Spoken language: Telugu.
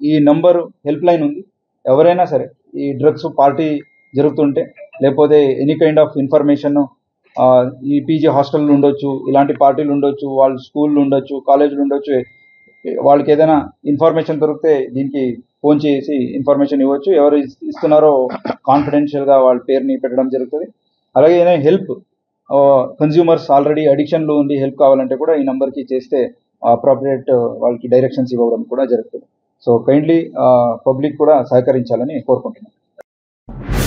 ఈ నంబర్ హెల్ప్ లైన్ ఉంది ఎవరైనా సరే ఈ డ్రగ్స్ పార్టీ జరుగుతుంటే లేకపోతే ఎనీ కైండ్ ఆఫ్ ఇన్ఫర్మేషన్ ఈ పీజీ హాస్టల్ ఉండొచ్చు ఇలాంటి పార్టీలు ఉండొచ్చు వాళ్ళు స్కూళ్ళు ఉండొచ్చు కాలేజీలు ఉండొచ్చు వాళ్ళకి ఏదైనా ఇన్ఫర్మేషన్ దొరికితే దీనికి ఫోన్ చేసి ఇన్ఫర్మేషన్ ఇవ్వచ్చు ఎవరు ఇస్- ఇస్తున్నారో కాన్ఫిడెన్షియల్గా వాళ్ళ పేరుని పెట్టడం జరుగుతుంది అలాగే ఏదైనా హెల్ప్ కన్జ్యూమర్స్ ఆల్రెడీ అడిక్షన్లో ఉండి హెల్ప్ కావాలంటే కూడా ఈ నెంబర్కి చేస్తే అప్రాప్రియేట్ వాళ్ళకి డైరెక్షన్స్ ఇవ్వడం కూడా జరుగుతుంది సో కైండ్లీ పబ్లిక్ కూడా సహకరించాలని కోరుకుంటున్నాను